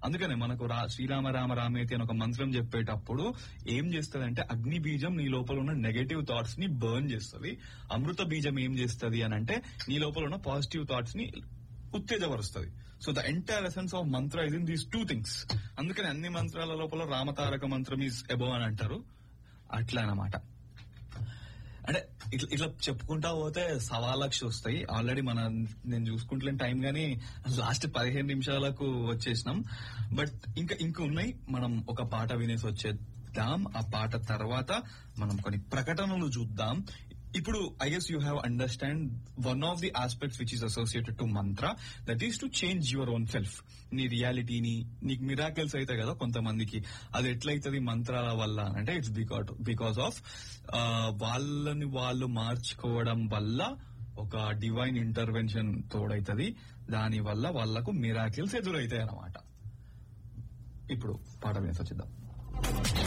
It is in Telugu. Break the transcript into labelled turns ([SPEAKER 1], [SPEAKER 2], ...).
[SPEAKER 1] అందుకనే మనకు రా శ్రీరామ రామ రామేతి అని ఒక మంత్రం చెప్పేటప్పుడు ఏం చేస్తుంది అంటే అగ్ని బీజం నీ లోపల ఉన్న నెగటివ్ థాట్స్ ని బర్న్ చేస్తుంది అమృత బీజం ఏం చేస్తుంది అని అంటే నీ లోపల ఉన్న పాజిటివ్ థాట్స్ ని ఉత్తేజపరుస్తుంది so the entire essence of mantra is in these two things అందుకని అన్ని మంత్రాల లోపల రామతారక మంత్రం ఈజ్ ఎబో అని అంటారు అట్లా అన్నమాట అంటే ఇట్లా ఇట్లా చెప్పుకుంటా పోతే సవా లక్ష వస్తాయి ఆల్రెడీ మన నేను చూసుకుంటలేని టైం గానీ లాస్ట్ పదిహేను నిమిషాలకు వచ్చేసినాం బట్ ఇంకా ఇంకా ఉన్నాయి మనం ఒక పాట వినేసి వచ్చేద్దాం ఆ పాట తర్వాత మనం కొన్ని ప్రకటనలు చూద్దాం ఇప్పుడు I guess you have understand one of the aspects which is associated to mantra that is to change your own self నీ రియాలిటీని నీకు మిరాకిల్స్ అవుతాయి కదా కొంతమందికి అది ఎట్లయితుంది మంత్రాల వల్ల అంటే ఇట్స్ బికాట్ బికాస్ ఆఫ్ వాళ్ళని వాళ్ళు మార్చుకోవడం వల్ల ఒక డివైన్ ఇంటర్వెన్షన్ తోడైతుంది దాని వల్ల వాళ్ళకు మిరాకిల్స్ ఎదురైతాయి అన్నమాట ఇప్పుడు పాట వినేసి వచ్చిద్దాం